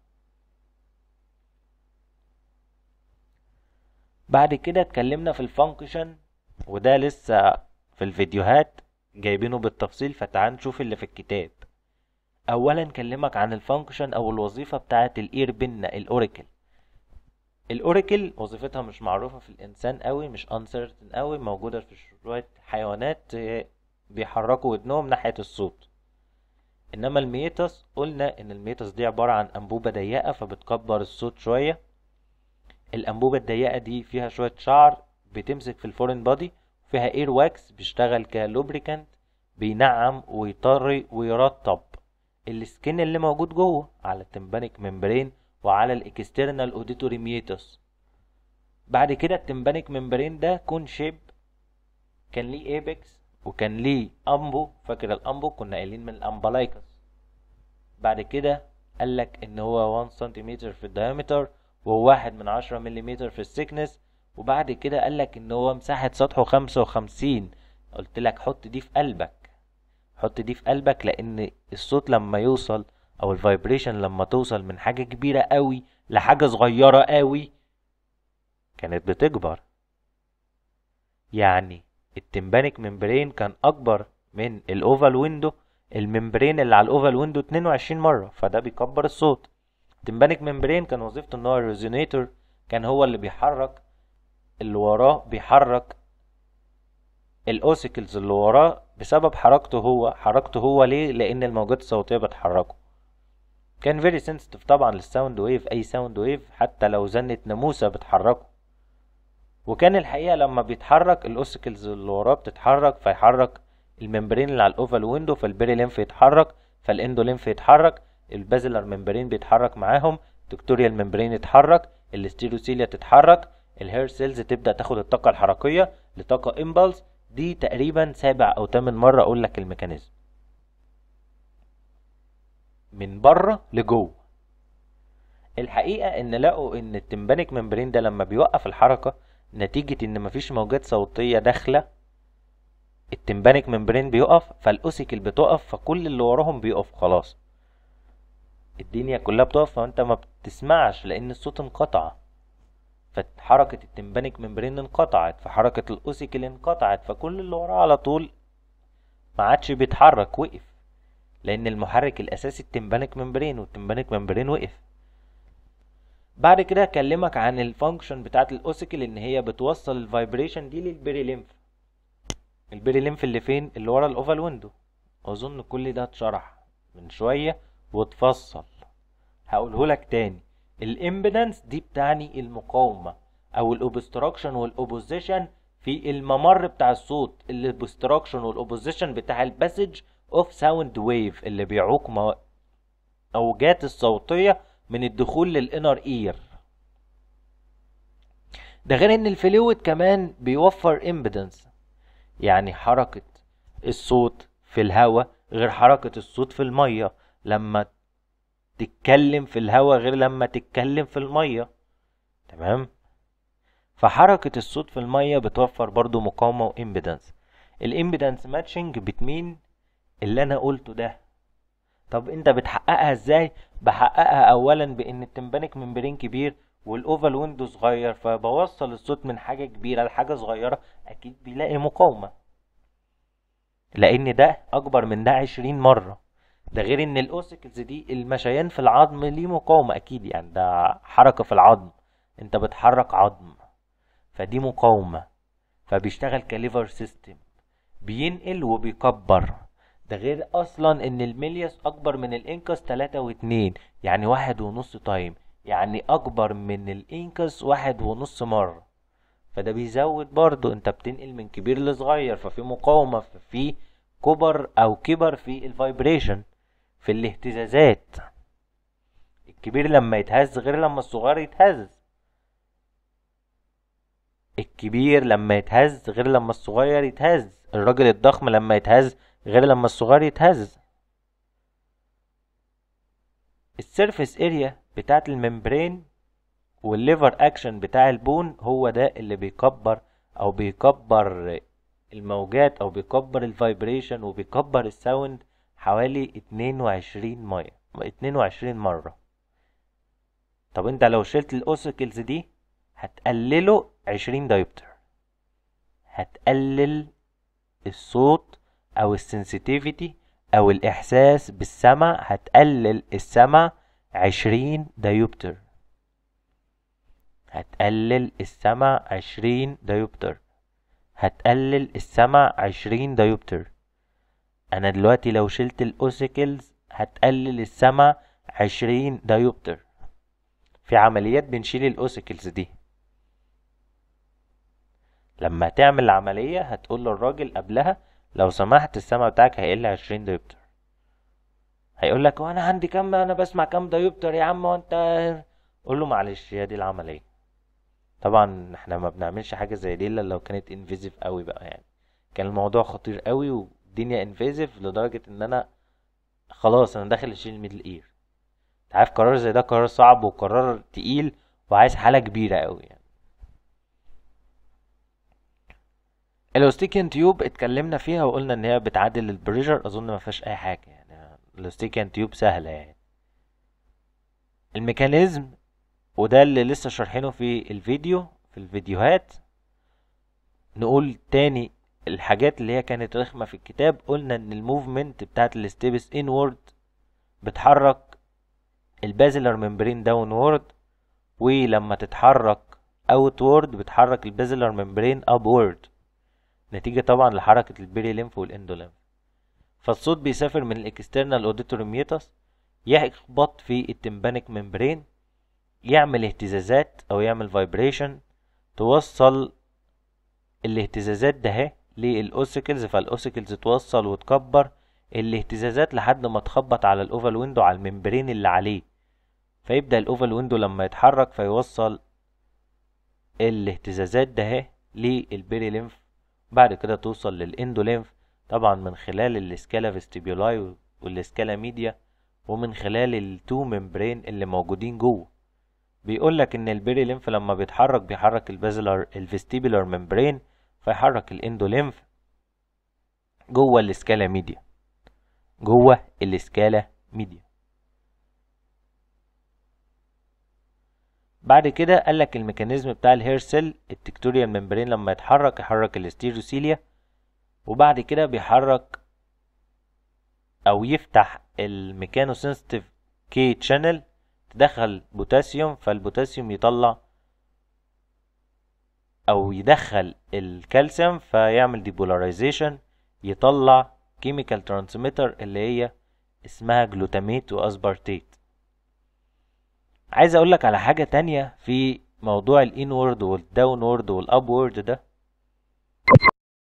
بعد كده اتكلمنا في الفانكشن وده لسه في الفيديوهات جايبينه بالتفصيل فتعال نشوف اللي في الكتاب اولا كلمك عن الفانكشن او الوظيفه بتاعه الاير بن الاوراكل الاوراكل وظيفتها مش معروفه في الانسان قوي مش انسرتن قوي موجوده في شويه حيوانات بيحركوا ودنهم ناحيه الصوت انما الميتس قلنا ان الميتس دي عباره عن انبوبه ضيقه فبتكبر الصوت شويه الانبوبه الضيقه دي فيها شويه شعر بتمسك في الفورين بادي فيها اير واكس بيشتغل كلوبريكانت بينعم ويطري ويرطب السكين اللي موجود جوه على التمبانيك ممبرين وعلى الاكسترنال اوديتوري ميتس بعد كده التمبانيك ممبرين ده كون شيب كان ليه ايبكس وكان ليه امبو فاكر الامبو كنا قايلين من الامبلايكس بعد كده قال لك ان هو 1 سنتيمتر في الدايمتر وهو واحد من عشرة مليمتر في السكنس وبعد كده قال لك ان هو مساحة سطحه خمسة وخمسين قلت لك حط دي في قلبك حط دي في قلبك لان الصوت لما يوصل او الفايبريشن لما توصل من حاجة كبيرة قوي لحاجة صغيرة قوي كانت بتكبر يعني التمبانيك ممبرين كان اكبر من الاوفال ويندو الممبرين اللي على الاوفال ويندو 22 مرة فده بيكبر الصوت التمبانيك ممبرين كان وظيفته ان هو الريزونيتور كان هو اللي بيحرك اللي وراه بيحرك الاوسيكلز اللي وراه بسبب حركته هو حركته هو ليه لان الموجات الصوتيه بتحركه كان فيري سنسيتيف طبعا للساوند ويف اي ساوند ويف حتى لو زنت ناموسه بتحركه وكان الحقيقه لما بيتحرك الاوسيكلز اللي وراه بتتحرك فيحرك الممبرين اللي على الاوفال ويندو فالبيري لينف يتحرك فالاندو لينف يتحرك البازلر ممبرين بيتحرك معاهم الدكتوريال ممبرين يتحرك الاستيروسيليا تتحرك الهير سيلز تبدا تاخد الطاقه الحركيه لطاقه امبلس دي تقريبا سابع او تامن مره اقول لك الميكانيزم من بره لجوه الحقيقه ان لقوا ان التمبانيك ممبرين ده لما بيوقف الحركه نتيجه ان مفيش موجات صوتيه داخله التمبانيك ممبرين بيقف فالاوسيكل بتقف فكل اللي وراهم بيقف خلاص الدنيا كلها بتقف فانت ما بتسمعش لان الصوت انقطع فحركة التمبانيك ممبرين انقطعت فحركة الأوسيكل انقطعت فكل اللي وراه على طول ما عادش بيتحرك وقف لأن المحرك الأساسي التمبانيك ممبرين والتمبانيك ممبرين وقف بعد كده اكلمك عن الفانكشن بتاعت الاوسيكل ان هي بتوصل الفايبريشن دي للبيري ليمف البيري ليمف اللي فين اللي ورا الاوفال ويندو اظن كل ده اتشرح من شويه واتفصل هقوله لك تاني الامبيدنس دي بتعني المقاومه او الاوبستراكشن والاوبوزيشن في الممر بتاع الصوت الاوبستراكشن والاوبوزيشن بتاع الباسج اوف ساوند ويف اللي بيعوق مو... اوجات الصوتيه من الدخول للانر اير ده غير ان الفلويد كمان بيوفر امبيدنس يعني حركه الصوت في الهواء غير حركه الصوت في الميه لما تتكلم في الهواء غير لما تتكلم في المية تمام فحركة الصوت في المية بتوفر برضو مقاومة وإمبيدنس الإمبيدنس ماتشنج بتمين اللي أنا قلته ده طب أنت بتحققها إزاي؟ بحققها أولا بإن التمبانيك ممبرين كبير والأوفال ويندو صغير فبوصل الصوت من حاجة كبيرة لحاجة صغيرة أكيد بيلاقي مقاومة لأن ده أكبر من ده عشرين مرة ده غير ان الاوسيكلز دي المشيان في العظم ليه مقاومة اكيد يعني ده حركة في العظم انت بتحرك عظم فدي مقاومة فبيشتغل كليفر سيستم بينقل وبيكبر ده غير اصلا ان الميلياس اكبر من الانكس تلاتة واتنين يعني واحد ونص تايم يعني اكبر من الانكس واحد ونص مرة فده بيزود برضو انت بتنقل من كبير لصغير ففي مقاومة ففي كبر او كبر في الفايبريشن في الاهتزازات الكبير لما يتهز غير لما الصغير يتهز الكبير لما يتهز غير لما الصغير يتهز الراجل الضخم لما يتهز غير لما الصغير يتهز السيرفيس اريا بتاعت الممبرين والليفر اكشن بتاع البون هو ده اللي بيكبر او بيكبر الموجات او بيكبر الفايبريشن وبيكبر الساوند حوالي اتنين وعشرين مية اتنين وعشرين مرة طب انت لو شلت الاوسيكلز دي هتقلله عشرين دايبتر هتقلل الصوت او السنسيتيفيتي او الاحساس بالسمع هتقلل السمع عشرين دايوبتر هتقلل السمع عشرين دايوبتر هتقلل السمع عشرين دايوبتر انا دلوقتي لو شلت الاوسيكلز هتقلل السمع عشرين دايوبتر في عمليات بنشيل الاوسيكلز دي لما تعمل العملية هتقول للراجل قبلها لو سمحت السمع بتاعك هيقل عشرين دايوبتر هيقول لك وانا عندي كام انا بسمع كام دايوبتر يا عم وانت قول له معلش هي دي العملية طبعا احنا ما بنعملش حاجة زي دي الا لو كانت انفيزيف قوي بقى يعني كان الموضوع خطير قوي والدنيا انفيزيف لدرجة ان انا خلاص انا داخل اشيل الميدل اير انت عارف قرار زي ده قرار صعب وقرار تقيل وعايز حالة كبيرة قوي يعني الاوستيكيان تيوب اتكلمنا فيها وقلنا ان هي بتعادل البريشر اظن ما فيهاش اي حاجه يعني الاوستيكيان تيوب سهله يعني الميكانيزم وده اللي لسه شارحينه في الفيديو في الفيديوهات نقول تاني الحاجات اللي هي كانت رخمة في الكتاب قلنا ان الموفمنت بتاعت الستيبس انورد بتحرك البازلر ممبرين داونورد ولما تتحرك اوتورد بتحرك البازلر ممبرين ابورد نتيجة طبعا لحركة البيري ليمف والاندوليمف فالصوت بيسافر من الاكسترنال اوديتوري ميتاس يخبط في التمبانيك ممبرين يعمل اهتزازات او يعمل فايبريشن توصل الاهتزازات ده اهي للاوسيكلز فالاوسيكلز توصل وتكبر الاهتزازات لحد ما تخبط على الاوفال ويندو على الممبرين اللي عليه فيبدأ الاوفال ويندو لما يتحرك فيوصل الاهتزازات ده اهي للبيري ليمف بعد كده توصل للاندوليمف طبعا من خلال الاسكالا فيستيبيولاي والاسكالا ميديا ومن خلال التو ممبرين اللي موجودين جوه بيقول لك ان البيري ليمف لما بيتحرك بيحرك البازلر الفيستيبولار ممبرين فيحرك الاندوليمف جوه الاسكالا ميديا جوه الاسكالا ميديا بعد كده قال لك الميكانيزم بتاع الهير سيل التكتوريال ممبرين لما يتحرك يحرك الاستيروسيليا وبعد كده بيحرك او يفتح الميكانو سنسيتيف كي تشانل تدخل بوتاسيوم فالبوتاسيوم يطلع او يدخل الكالسيوم فيعمل ديبولاريزيشن يطلع كيميكال ترانسميتر اللي هي اسمها جلوتاميت واسبارتيت عايز اقول لك على حاجة تانية في موضوع الانورد والداونورد والابورد ده